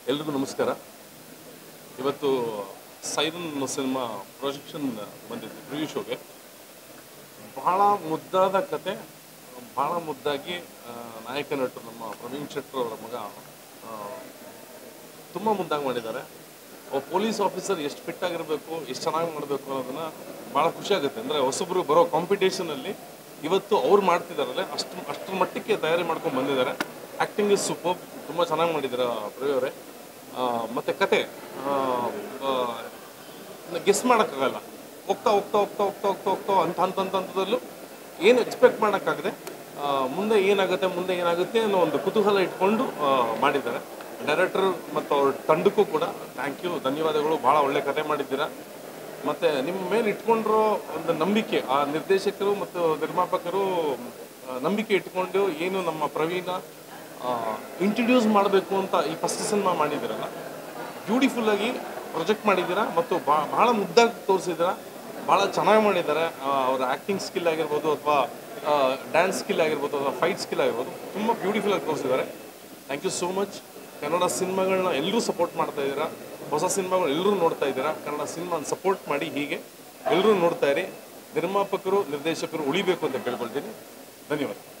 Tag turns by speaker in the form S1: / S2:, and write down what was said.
S1: ಎಲ್ರಿಗೂ ನಮಸ್ಕಾರ ಇವತ್ತು ಸೈರನ್ ಸಿನಿಮಾ ಪ್ರೊಜೆಕ್ಷನ್ ಬಂದಿದೆ ಪ್ರಿವ್ಯೂ ಶೋಗೆ ಬಹಳ ಮುದ್ದಾದ ಕತೆ ಬಹಳ ಮುದ್ದಾಗಿ ಆ, ನಾಯಕ ನಟರು ನಮ್ಮ ಪ್ರವೀಣ್ ಶೆಟ್ಟರ್ ಅವರ ಮಗ ತುಂಬ ಮುದ್ದಾಗಿ ಮಾಡಿದ್ದಾರೆ ಒಬ್ಬ ಪೊಲೀಸ್ ಆಫೀಸರ್ ಎಷ್ಟು ಫಿಟ್ ಆಗಿರಬೇಕು ಎಷ್ಟು ಚೆನ್ನಾಗಿ ಮಾಡಬೇಕು ಅನ್ನೋದನ್ನ ಭಾಳ ಖುಷಿ ಆಗುತ್ತೆ ಅಂದರೆ ಹೊಸಬ್ರು ಬರೋ ಕಾಂಪಿಟೇಷನಲ್ಲಿ ಇವತ್ತು ಅವ್ರು ಮಾಡ್ತಿದ್ದಾರಲ್ಲ ಅಷ್ಟು ಅಷ್ಟರ ಮಟ್ಟಕ್ಕೆ ತಯಾರಿ ಮಾಡ್ಕೊಂಡು ಬಂದಿದ್ದಾರೆ ಆ್ಯಕ್ಟಿಂಗ್ ಇಸ್ ಸೂಪರ್ ತುಂಬ ಚೆನ್ನಾಗಿ ಮಾಡಿದ್ದಾರೆ ಪ್ರವಿ ಅವರೇ ಮತ್ತು ಕತೆ ಗೆಸ್ ಮಾಡೋಕ್ಕಾಗಲ್ಲ ಹೋಗ್ತಾ ಹೋಗ್ತಾ ಹೋಗ್ತಾ ಹೋಗ್ತಾ ಹೋಗ್ತಾ ಹೋಗ್ತಾ ಅಂತ ಹಂತ ಹಂತ ಹಂತದಲ್ಲೂ ಏನು ಎಕ್ಸ್ಪೆಕ್ಟ್ ಮಾಡೋಕ್ಕಾಗದೆ ಆ, ಮುಂದೆ ಏನಾಗುತ್ತೆ ಮುಂದೆ ಏನಾಗುತ್ತೆ ಅನ್ನೋ ಒಂದು ಕುತೂಹಲ ಇಟ್ಕೊಂಡು ಆ, ಮಾಡಿದ್ದಾರೆ ಡೈರೆಕ್ಟರ್ ಮತ್ತು ಅವ್ರ ತಂಡಕ್ಕೂ ಕೂಡ ಥ್ಯಾಂಕ್ ಯು ಧನ್ಯವಾದಗಳು ಭಾಳ ಒಳ್ಳೆ ಕತೆ ಮಾಡಿದ್ದೀರಾ ಮತ್ತು ನಿಮ್ಮ ಮೇಲೆ ಇಟ್ಕೊಂಡಿರೋ ಒಂದು ನಂಬಿಕೆ ಆ ನಿರ್ದೇಶಕರು ಮತ್ತು ನಿರ್ಮಾಪಕರು ಆ, ನಂಬಿಕೆ ಇಟ್ಕೊಂಡು ಏನು ನಮ್ಮ ಪ್ರವೀಣ ಇಂಟ್ರಡ್ಯೂಸ್ ಮಾಡಬೇಕು ಅಂತ ಈ ಫಸ್ಟ್ ಸಿನಿಮಾ ಮಾಡಿದ್ದೀರಲ್ಲ ಬ್ಯೂಟಿಫುಲ್ ಆಗಿ ಪ್ರೊಜೆಕ್ಟ್ ಮಾಡಿದ್ದೀರಾ ಮತ್ತು ಬಾ- ಬಹಳ ಮುದ್ದಾಗಿ ತೋರಿಸಿದ್ದೀರಾ ಭಾಳ ಚೆನ್ನಾಗಿ ಮಾಡಿದ್ದಾರೆ ಆ, ಅವರ ಆ್ಯಕ್ಟಿಂಗ್ ಸ್ಕಿಲ್ ಆಗಿರ್ಬೋದು ಅಥವಾ ಡ್ಯಾನ್ಸ್ ಸ್ಕಿಲ್ ಆಗಿರ್ಬೋದು ಅಥವಾ ಫೈಟ್ ಸ್ಕಿಲ್ ಆಗಿರ್ಬೋದು ತುಂಬ ಬ್ಯೂಟಿಫುಲ್ ಆಗಿ ತೋರಿಸಿದ್ದಾರೆ thank you so much Kannada ಸಿನಿಮಾಗಳನ್ನ ಎಲ್ಲರೂ ಸಪೋರ್ಟ್ ಮಾಡ್ತಾ ಇದ್ದೀರಾ ಹೊಸ ಸಿನಿಮಾಗಳು ಎಲ್ಲರೂ ನೋಡ್ತಾ ಇದ್ದೀರಾ ಕನ್ನಡ ಸಿನಿಮಾನ ಸಪೋರ್ಟ್ ಮಾಡಿ ಹೀಗೆ ಎಲ್ಲರೂ ನೋಡ್ತಾ ಇರಿ ನಿರ್ಮಾಪಕರು ನಿರ್ದೇಶಕರು ಉಳಿಬೇಕು ಅಂತ ಕೇಳ್ಕೊಳ್ತೀನಿ ಧನ್ಯವಾದ